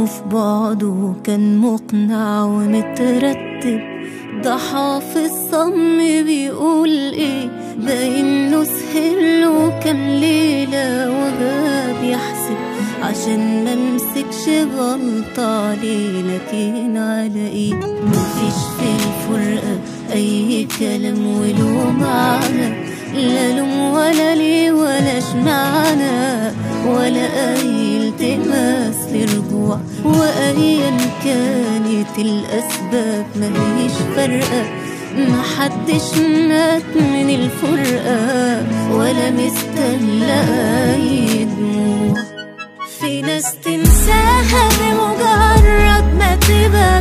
انه في بعضه كان مقنع ومترتب ده حافظ صم بيقول ايه باين له سهر له كام ليلة وغاب يحسب عشان ما امسكش غلطة عليه لكن على ايه مفيش في الفرقة اي كلام وله معنى لا لوم ولا ليه ولا اشمعنى ولا اي التماس لرجوع وايا كانت الاسباب مليش فارقه محدش مات من الفرقه ولا مستاهله اي دموع في ناس تنساها بمجرد ما تبقى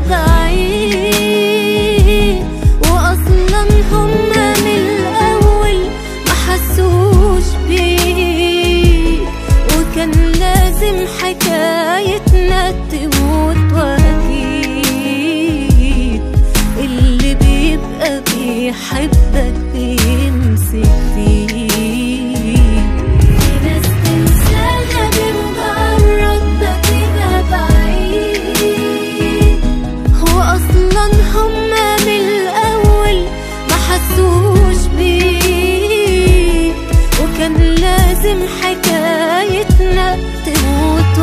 بعيد واصلا هما من الاول ما حسوش بيه وكان لازم حكايتنا تموت واكيد اللي بيبقى بيحبك بيمسك فيك في ناس تنساها بمجرد ما تبقى بعيد هو اصلا هما من الاول ما حسوش بيه وكان لازم حكايتنا تموت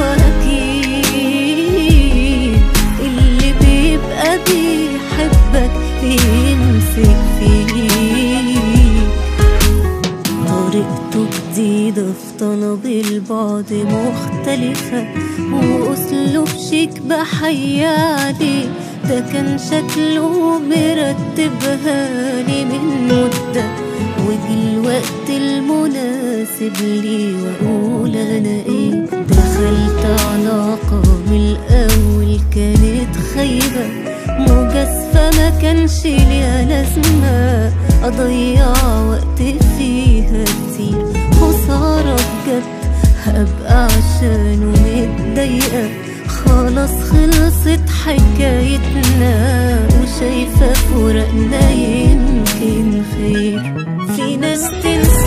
واكيد اللي بيبقى بيحبك بيمسك فيك طريقته جديدة في طلب البعد مختلفة وأسلوب شيك بحي عليه ده كان شكله مرتبها لي من مدة وجي الوقت المناسب لي وأقول أنا إيه دخلت علاقة من الأول كانت خايبة مجازفة ما كانش ليها لازمة أضيع وقت فيها كتير خسارة بجد هبقى عشانه متضايقة خلاص خلصت حكايتنا وشايفة فراقنا يمكن خير في ناس تنسى